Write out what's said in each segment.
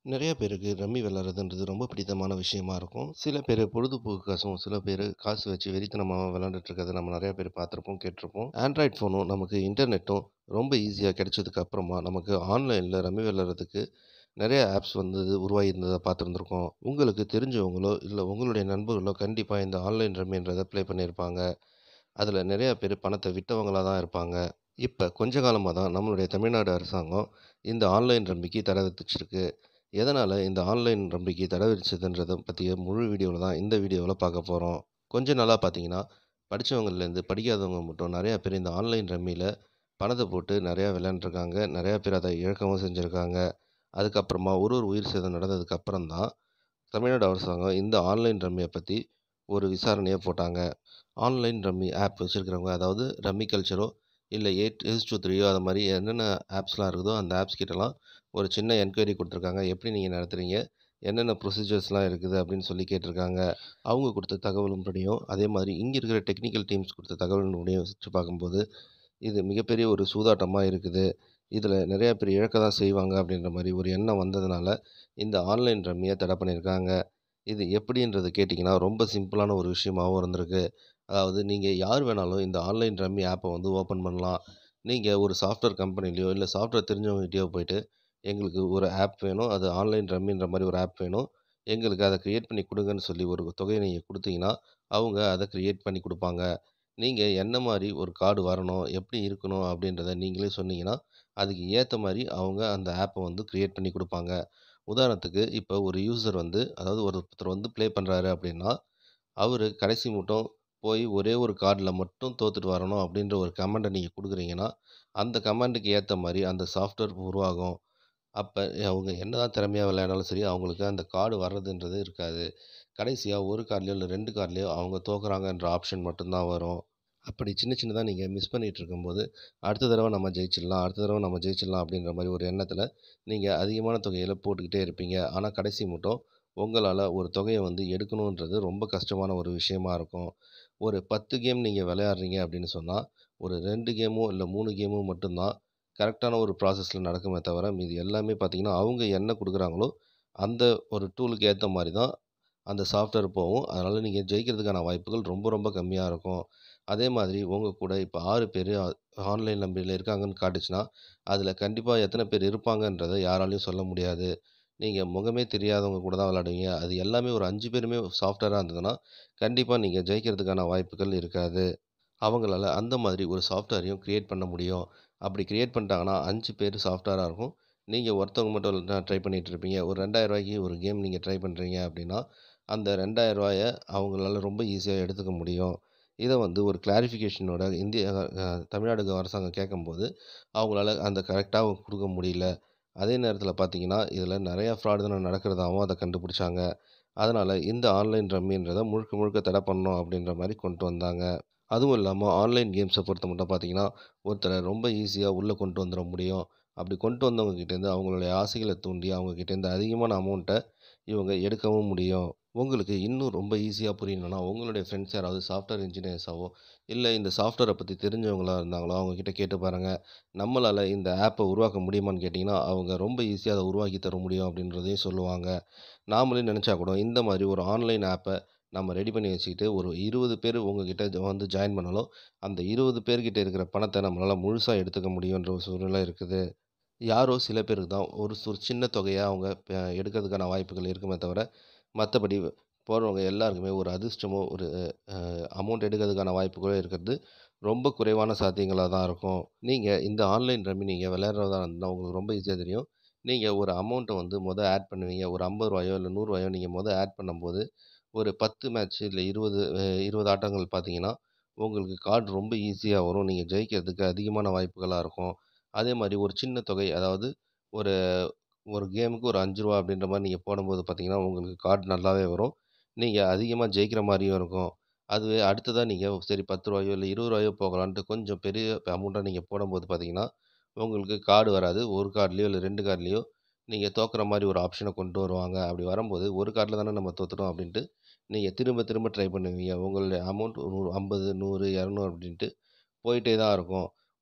நிறைய பேருக்கு ரம்மி விளையாடுறதுன்றது ரொம்ப பிடித்தமான விஷயமா இருக்கும். சில பேரு பொழுதுபோக்குக்காகவும், சில பேரு காசு வச்சு வெறித்தனமா விளையாண்டுட்டு இருக்கிறத நம்ம நெறைய பேர் பார்த்துருப்போம், கேட்டுருப்போம். ஆண்ட்ராய்ட் ஃபோனும், நமக்கு இன்டர்நெட்டும் ரொம்ப ஈஸியா கிடைச்சதுக்கு அப்புறமா, நமக்கு ஆன்லைன்ல ரம்மி விளையாடுறதுக்கு நெறைய ஆப்ஸ் வந்து உருவாகியிருந்தத பார்த்துருந்துருக்கோம். உங்களுக்கு தெரிஞ்சவங்களோ, இல்ல உங்களுடைய நண்பர்களோ கண்டிப்பா இந்த ஆன்லைன் ரம்மின்றத ப்ளே பண்ணியிருப்பாங்க. அதுல நெறைய பேரு பணத்த விட்டவங்களா தான் இருப்பாங்க. இப்ப கொஞ்ச காலமா தான் நம்மளுடைய தமிழ்நாடு அரசாங்கம் இந்த ஆன்லைன் ரம்மிக்கு தடை விதிச்சிருக்கு. எதனால இந்த ஆன்லைன் ரம்மிக்கு தடை விதிச்சதுன்றத பத்திய முழு வீடியோல தான் இந்த வீடியோல பார்க்க போறோம். கொஞ்ச நாளா பார்த்தீங்கன்னா, படிச்சவங்கலேருந்து படிக்காதவங்க மட்டும் நெறைய பேர் இந்த ஆன்லைன் ரம்மில பணத்த போட்டு நெறையா விளையாண்டுருக்காங்க. நெறைய பேர் அத இழக்கவும் செஞ்சிருக்காங்க. அதுக்கப்புறமா ஒரு ஒரு உயிர் சேதம் நடந்ததுக்கு அப்புறம் தான், தமிழ்நாடு அரசாங்கம் இந்த ஆன்லைன் ரம்மிய பத்தி ஒரு விசாரணைய போட்டாங்க. ஆன்லைன் ரம்மி ஆப் வச்சிருக்கிறவங்க, அதாவது ரம்மி கல்ச்சரோ, இல்ல எயிட் ஏஸ் டூ த்ரீயோ அது மாரி என்னென்ன ஆப்ஸ்லாம் இருக்குதோ, அந்த ஆப்ஸ் கிட்டலாம் ஒரு சின்ன என்கொயரி குடுத்துருக்காங்க. எப்படி நீங்க நடத்துறீங்க? என்னென்ன ப்ரொசீஜர்ஸ்லாம் இருக்குது? அப்படின்னு சொல்லி கேட்டிருக்காங்க. அவங்க குடுத்த தகவலின்படியும், அதே மாதிரி இங்க இருக்கிற டெக்னிக்கல் டீம்ஸ் குடுத்த தகவலின்படியும் வச்சு பார்க்கும்போது, இது மிகப்பெரிய ஒரு சூதாட்டமா இருக்குது. இதுல நெறைய பேர் இழக்க தான் செய்வாங்க அப்படின்ற மாரி ஒரு எண்ணம் வந்ததுனால, இந்த ஆன்லைன் ரம்மிய தடை பண்ணியிருக்காங்க. இது எப்படின்றது கேட்டீங்கன்னா, ரொம்ப சிம்பிளான ஒரு விஷயமாவும் இருந்திருக்கு. அதாவது நீங்க யார் வேணாலும் இந்த ஆன்லைன் ரம்மி ஆப்ப வந்து ஓப்பன் பண்ணலாம். நீங்க ஒரு சாஃப்ட்வேர் கம்பெனிலயோ, இல்ல சாஃப்ட்வேர் தெரிஞ்சவங்ககிட்டயோ போயிட்டு, எங்களுக்கு ஒரு ஆப் வேணும். அது ஆன்லைன் ரம்மின்ற மாரி ஒரு ஆப் வேணும். எங்களுக்கு அத கிரியேட் பண்ணி குடுங்கன்னு சொல்லி ஒரு தொகைய நீங்க குடுத்தீங்கன்னா, அவங்க அத கிரியேட் பண்ணி குடுப்பாங்க. நீங்க என்ன மாரி ஒரு கார்டு வரணும், எப்படி இருக்கணும் அப்படின்றத நீங்களே சொன்னீங்கன்னா, அதுக்கு ஏத்த மாரி அவங்க அந்த ஆப்ப வந்து கிரியேட் பண்ணி குடுப்பாங்க. உதாரணத்துக்கு, இப்ப ஒரு யூசர் வந்து அதாவது ஒருத்தர் வந்து ப்ளே பண்றாரு அப்படின்னா, அவரு கடைசி மட்டும் போய் ஒரே ஒரு கார்டுல மட்டும் தோத்துட்டு வரணும் அப்படின்ற ஒரு கமாண்ட நீங்க குடுக்குறீங்கன்னா, அந்த கமாண்டுக்கு ஏத்த மாரி அந்த சாஃப்ட்வேர் உருவாகும். அப்ப அவங்க என்னதான் திறமையா விளையாடினாலும் சரி, அவங்களுக்கு அந்த கார்டு வர்றதுன்றது இருக்காது. கடைசியா 1 கார்ட்லயோ, இல்ல 2 கார்ட்லயோ அவங்க தோக்குறாங்கன்ற ஆப்ஷன் மட்டும் தான் வரும். அப்படி சின்ன சின்னதா நீங்க மிஸ் பண்ணிட்டு இருக்கும்போது, அடுத்த தடவ நம்ம ஜெயிச்சிடலாம், அடுத்த தடவ நம்ம ஜெயிச்சிடலாம் அப்படின்ற மாரி ஒரு எண்ணத்துல, நீங்க அதிகமான தொகைகள போட்டுக்கிட்டே இருப்பீங்க. ஆனா கடைசி மட்டும் உங்களால ஒரு தொகைய வந்து எடுக்கணுன்றது ரொம்ப கஷ்டமான ஒரு விஷயமா இருக்கும். ஒரு 10 கேம் நீங்க விளையாடுறீங்க அப்படின்னு சொன்னா, ஒரு 2 கேமோ, இல்ல 3 கேமோ மட்டும் தான் கரெக்ட்டான ஒரு ப்ராசஸ்ல நடக்குமே தவிர, மீதி எல்லாமே பார்த்தீங்கன்னா, அவங்க என்ன குடுக்குறாங்களோ, அந்த ஒரு டூலுக்கு ஏத்த மாரி தான் அந்த சாஃப்ட்வேர் போகும். அதனால நீங்க ஜெயிக்கிறதுக்கான வாய்ப்புகள் ரொம்ப ரொம்ப கம்மியா இருக்கும். அதே மாதிரி உங்க கூட இப்ப 6 பேரு அ ஆன்லைன் ரம்மில இருக்காங்கன்னு காட்டுச்சுன்னா, அதுல கண்டிப்பா எத்தன பேர் இருப்பாங்கன்றத யாராலயும் சொல்ல முடியாது. நீங்க முகமே தெரியாதவங்க கூட தான் விளையாடுவீங்க. அது எல்லாமே ஒரு 5 பேருமே சாஃப்ட்வேரா இருந்ததுன்னா, கண்டிப்பா நீங்க ஜெயிக்கிறதுக்கான வாய்ப்புகள் இருக்காது. அவங்களால அந்த மாதிரி ஒரு சாஃப்ட்வேரையும் கிரியேட் பண்ண முடியும். அப்படி கிரியேட் பண்ணிட்டாங்கன்னா, 5 பேரு சாஃப்ட்வேரா இருக்கும். நீங்க ஒருத்தவங்க மட்டும் தான் ட்ரை பண்ணிட்டு இருப்பீங்க. ஒரு ரூ. 2000க்கு ஒரு கேம் நீங்க ட்ரை பண்றீங்க அப்படின்னா, அந்த ரூ. 2000 அவங்களால ரொம்ப ஈஸியா எடுத்துக்க முடியும். இத வந்து ஒரு கிளாரிஃபிகேஷனோட இந்திய அ தமிழ்நாடு அரசாங்கம் கேட்கும்போது, அவங்களால அந்த கரெக்ட்டா குடுக்க முடியல. அதே நேரத்துல பார்த்தீங்கன்னா, இதுல நெறைய ஃப்ராடு நடக்கிறதாவும் அத கண்டுபிடிச்சாங்க. அதனால இந்த ஆன்லைன் ரம்மின்றத முழுக்க முழுக்க தடை பண்ணணும் அப்படின்ற மாரி கொண்டு வந்தாங்க. அதுவும் இல்லாம ஆன்லைன் கேம்ஸ பொறுத்த மட்டும் பார்த்தீங்கன்னா, ஒருத்தர ரொம்ப ஈஸியா உள்ள கொண்டு வந்துர முடியும். அப்படி கொண்டு வந்தவங்க கிட்டேருந்து அவங்களுடைய ஆசைகள தூண்டி, அவங்க கிட்டேருந்து அதிகமான அமௌண்ட்ட இவங்க எடுக்கவும் முடியும். உங்களுக்கு இன்னும் ரொம்ப ஈஸியா புரியணும்னா, உங்களுடைய ஃப்ரெண்ட்ஸ் யாராவது சாஃப்ட்வேர் இன்ஜினியர்ஸாவோ, இல்ல இந்த சாஃப்ட்வேர பத்தி தெரிஞ்சவங்களா இருந்தாங்களோ, அவங்க கிட்ட கேட்டு பாருங்க. நம்மளால இந்த ஆப்ப உருவாக்க முடியுமான்னு கேட்டீங்கன்னா, அவங்க ரொம்ப ஈஸியா அத உருவாக்கி தர முடியும் அப்படின்றதையும் சொல்லுவாங்க. நாமளே நெனச்சா கூட இந்த மாரி ஒரு ஆன்லைன் ஆப்ப நம்ம ரெடி பண்ணி வச்சுக்கிட்டு, ஒரு 20 பேரு உங்ககிட்ட வந்து ஜாயின் பண்ணாலும், அந்த 20 பேர்கிட்ட இருக்கிற பணத்த நம்மளால முழுசா எடுத்துக்க முடியுன்ற ஒரு சூழ்நிலை இருக்குது. யாரோ சில பேருக்கு தான் ஒரு ஒரு சின்ன தொகையா அவங்க ப எடுக்கிறதுக்கான வாய்ப்புகள் இருக்குமே தவிர, மத்தபடி போடுறவங்க எல்லாருக்குமே ஒரு அதிர்ஷ்டமோ, ஒரு அ அமௌண்ட் எடுக்கிறதுக்கான வாய்ப்புகளோ இருக்கிறது ரொம்ப குறைவான சாத்தியங்களா தான் இருக்கும். நீங்க இந்த ஆன்லைன் ரம்மி நீங்க விளையாடுறதா இருந்தா உங்களுக்கு ரொம்ப ஈஸியா தெரியும். நீங்க ஒரு அமௌண்ட்ட வந்து மொத ஆட் பண்ணுவீங்க. ஒரு ரூ. 50யோ, இல்ல ரூ. 100யோ நீங்க மொத ஆட் பண்ணும்போது, ஒரு 10 மேட்ச் இல்ல 20 அ 20 ஆட்டங்கள் பார்த்தீங்கன்னா, உங்களுக்கு கார்டு ரொம்ப ஈஸியா வரும். நீங்க ஜெயிக்கிறதுக்கு அதிகமான வாய்ப்புகளா இருக்கும். அதே மாரி ஒரு சின்ன தொகை, அதாவது ஒரு ஒரு கேமுக்கு ஒரு ரூ. 5 அப்படின்ற மாரி நீங்க போடும்போது பார்த்தீங்கன்னா, உங்களுக்கு கார்டு நல்லாவே வரும். நீங்க அதிகமா ஜெயிக்கிற மாரியும் இருக்கும். அதுவே அடுத்ததா நீங்க சரி ரூ. 10யோ, இல்ல ரூ. 20யோ போகலான்ட்டு கொஞ்சம் பெரிய அமௌண்ட்டா நீங்க போடும்போது பார்த்தீங்கன்னா, உங்களுக்கு கார்டு வராது. 1 கார்ட்லயோ, இல்ல 2 கார்ட்லயோ நீங்க தோக்குற மாரி ஒரு ஆப்ஷன கொண்டு வருவாங்க. அப்படி வரும்போது, ஒரு கார்ட்ல தானே நம்ம தோத்துட்டோம் அப்படின்ட்டு, நீங்க திரும்ப திரும்ப ட்ரை பண்ணுவீங்க. உங்களுடைய அமௌண்ட் ஒரு 50, 100, 200 அப்படின்ட்டு போயிட்டே தான் இருக்கும்.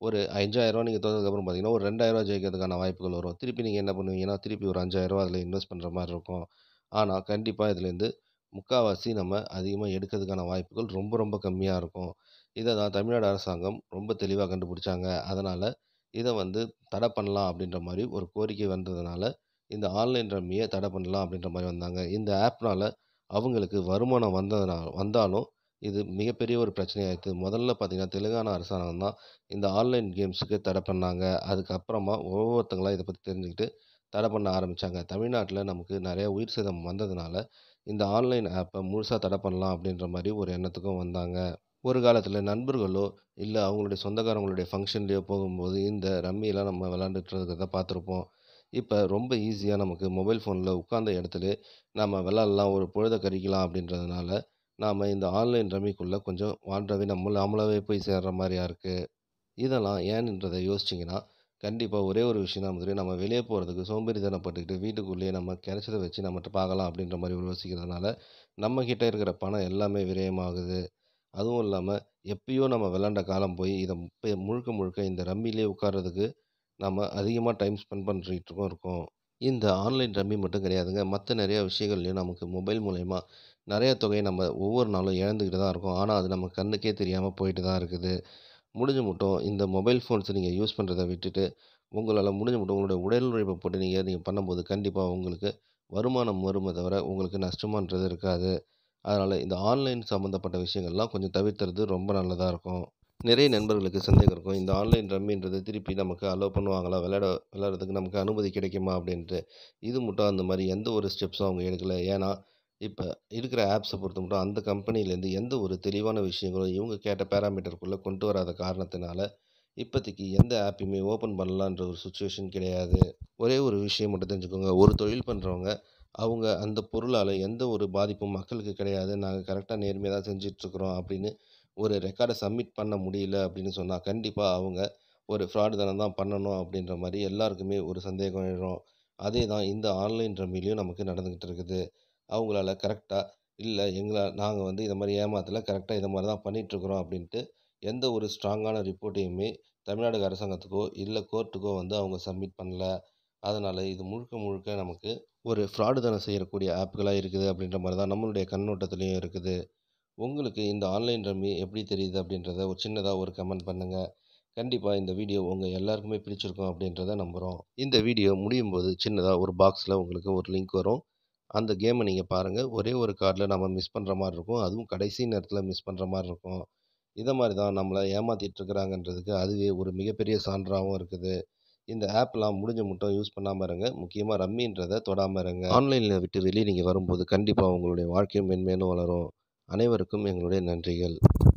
ஒரு ரூ. 5000 நீங்க தோத்ததுக்கப்புறம் பார்த்தீங்கன்னா, ஒரு ரூ. 2000 ஜெயிக்கிறதுக்கான வாய்ப்புகள் வரும். திருப்பி நீங்க என்ன பண்ணுவீங்கன்னா, திருப்பி ஒரு ரூ. 5000 அதில இன்வெஸ்ட் பண்ற மாரி இருக்கும். ஆனா, கண்டிப்பா இதுலேருந்து முக்காவாசி நம்ம அதிகமா எடுக்கிறதுக்கான வாய்ப்புகள் ரொம்ப ரொம்ப கம்மியா இருக்கும். இத தான் தமிழ்நாடு அரசாங்கம் ரொம்ப தெளிவா கண்டுபிடிச்சாங்க. அதனால இத வந்து தடை பண்ணலாம் அப்படின்ற மாரி ஒரு கோரிக்கை வந்ததுனால, இந்த ஆன்லைன் ரம்மிய தடை பண்ணலாம் அப்படின்ற மாரி வந்தாங்க. இந்த ஆப்னால அவங்களுக்கு வருமானம் வந்ததுனா வந்தாலும் இது மிகப்பெரிய ஒரு பிரச்சனையாயிடுது. முதல்ல பார்த்தீங்கன்னா, தெலுங்கானா அரசாங்கம் தான் இந்த ஆன்லைன் கேம்ஸுக்கு தடை பண்ணாங்க. அதுக்கப்புறமா ஒவ்வொருத்தங்களா இத பத்தி தெரிஞ்சுக்கிட்டு தடை பண்ண ஆரம்பிச்சாங்க. தமிழ்நாட்ல நமக்கு நெறைய உயிர் சேதம் வந்ததுனால, இந்த ஆன்லைன் ஆப்ப முழுசா தடை பண்ணலாம் அப்படின்ற மாரி ஒரு எண்ணத்துக்கும் வந்தாங்க. ஒரு காலத்தில நண்பர்களோ, இல்ல அவங்களுடைய சொந்தக்காரங்களுடைய ஃபங்ஷன்லயோ போகும்போது இந்த ரம்மிலாம் நம்ம விளையாண்டுட்டு இருக்கிறத பார்த்துருப்போம். இப்ப ரொம்ப ஈஸியா நமக்கு மொபைல் ஃபோன்ல உட்கார்ந்த இடத்திலேயே நம்ம விளையாடலாம், ஒரு பொழுத கழிக்கலாம் அப்படின்றதுனால, நாம இந்த ஆன்லைன் ரம்மிக்குள்ள கொஞ்சம் வாண்டவே நம்ம நாமளாவே போய் சேர்ற மாரியா இருக்கு. இதெல்லாம் ஏன்ன்றத யோசிச்சீங்கன்னா, கண்டிப்பா ஒரே ஒரு விஷயம் தான் தெரியும். நம்ம வெளிய போறதுக்கு சோம்பேறித்தனப்பட்டுக்கிட்டு வீட்டுக்குள்ளேயே நம்ம கிடைச்சத வச்சு நம்மட்ட பார்க்கலாம் அப்படின்ற மாரி யோசிக்கிறதுனால, நம்ம கிட்ட இருக்கிற பணம் எல்லாமே விரயமாகுது. அதுவும் இல்லாம எப்பயோ நம்ம விளையாண்ட காலம் போய் இத இப்ப முழுக்க முழுக்க இந்த ரம்மியிலேயே உட்கார்றதுக்கு நம்ம அதிகமா டைம் ஸ்பெண்ட் பண்ணிட்டுருக்கும் இருக்கோம். இந்த ஆன்லைன் ரம்மி மட்டும் கிடையாதுங்க. மத்த நெறைய விஷயங்கள்லயும் நமக்கு மொபைல் மூலியமா நெறைய தொகைய நம்ம ஒவ்வொரு நாளும் இழந்துக்கிட்டு தான் இருக்கோம். ஆனா, அது நம்ம கண்ணுக்கே தெரியாம போயிட்டு தான் இருக்குது. முடிஞ்ச மட்டும் இந்த மொபைல் ஃபோன்ஸ நீங்க யூஸ் பண்றத விட்டுட்டு, உங்களால முடிஞ்ச மட்டும் உங்களுடைய உடல் உழைப்ப போட்டு நீங்க நீங்க பண்ணும்போது கண்டிப்பா உங்களுக்கு வருமானம் வருமே தவிர, உங்களுக்கு நஷ்டமான்றது இருக்காது. அதனால இந்த ஆன்லைன் சம்மந்தப்பட்ட விஷயங்கள்லாம் கொஞ்சம் தவிர்த்துறது ரொம்ப நல்லதா இருக்கும். நிறைய நண்பர்களுக்கு சந்தேகம் இருக்கும். இந்த ஆன்லைன் ரம்மின்றது திருப்பி நமக்கு அலோவ் பண்ணுவாங்களா? விளையாட விளையாடுறதுக்கு நமக்கு அனுமதி கிடைக்குமா? அப்படின்ட்டு. இது மட்டும் அந்த மாரி எந்த ஒரு ஸ்டெப்ஸும் அவங்க எடுக்கல. ஏன்னா, இப்ப இருக்கிற ஆப்ஸ பொறுத்த மட்டும் அந்த கம்பெனிலேருந்து எந்த ஒரு தெளிவான விஷயங்களும் இவங்க கேட்ட பேராமீட்டருக்குள்ள கொண்டு வராத காரணத்தினால, இப்போதைக்கு எந்த ஆப்பயுமே ஓப்பன் பண்ணலான்ற ஒரு சிச்சுவேஷன் கிடையாது. ஒரே ஒரு விஷயம் மட்டும் தெரிஞ்சுக்கோங்க. ஒரு தொழில் பண்றவங்க, அவங்க அந்த பொருளால எந்த ஒரு பாதிப்பும் மக்களுக்கு கிடையாது. நாங்க கரெக்ட்டா நேர்மையா தான் செஞ்சுட்டுருக்கிறோம் அப்படின்னு ஒரு ரெக்கார்ட சப்மிட் பண்ண முடியல அப்படின்னு சொன்னா, கண்டிப்பா அவங்க ஒரு ஃப்ராடு தனம் தான் பண்ணணும் அப்படின்ற மாரி எல்லாருக்குமே ஒரு சந்தேகம் எழும். அதே தான் இந்த ஆன்லைன் ரம்மிலயும் நமக்கு நடந்துகிட்டு இருக்குது. அவங்களால கரெக்ட்டா, இல்ல எங்கள நாங்க வந்து இத மாரி ஏமாத்தல. கரெக்ட்டா இத மாரி தான் பண்ணிட்டுருக்கிறோம் அப்படின்ட்டு எந்த ஒரு ஸ்ட்ராங்கான ரிப்போர்ட்டையுமே தமிழ்நாடு அரசாங்கத்துக்கோ, இல்ல கோர்ட்டுக்கோ வந்து அவங்க சப்மிட் பண்ணல. அதனால இது முழுக்க முழுக்க நமக்கு ஒரு ஃப்ராடு தனம் செய்யக்கூடிய ஆப்களா இருக்குது அப்படின்ற மாரி தான் நம்மளுடைய கண்ணோட்டத்திலயும் இருக்குது. உங்களுக்கு இந்த ஆன்லைன் ரம்மி எப்படி தெரியுது அப்படின்றத ஒரு சின்னதா ஒரு கமெண்ட் பண்ணுங்க. கண்டிப்பா இந்த வீடியோ உங்க எல்லாருக்குமே பிடிச்சிருக்கும் அப்படின்றத நம்புறோம். இந்த வீடியோ முடியும்போது சின்னதா ஒரு பாக்ஸ்ல உங்களுக்கு ஒரு லிங்க் வரும். அந்த கேம நீங்க பாருங்க. ஒரே ஒரு கார்ட்ல நம்ம மிஸ் பண்ற மாரி இருக்கும். அதுவும் கடைசி நேரத்தில மிஸ் பண்ற மாரி இருக்கும். இத மாரி தான் நம்மள ஏமாத்திட்டு இருக்கிறாங்கன்றதுக்கு அதுவே ஒரு மிகப்பெரிய சான்றாவும் இருக்குது. இந்த ஆப்லாம் முடிஞ்ச மட்டும் யூஸ் பண்ணாம இருங்க. முக்கியமா ரம்மின்றத தொடாம இருங்க. ஆன்லைன்ல விட்டு வெளிய நீங்க வரும்போது கண்டிப்பா உங்களுடைய வாழ்க்கையும் மென்மேலும் வளரும். அனைவருக்கும் எங்களுடைய நன்றிகள்.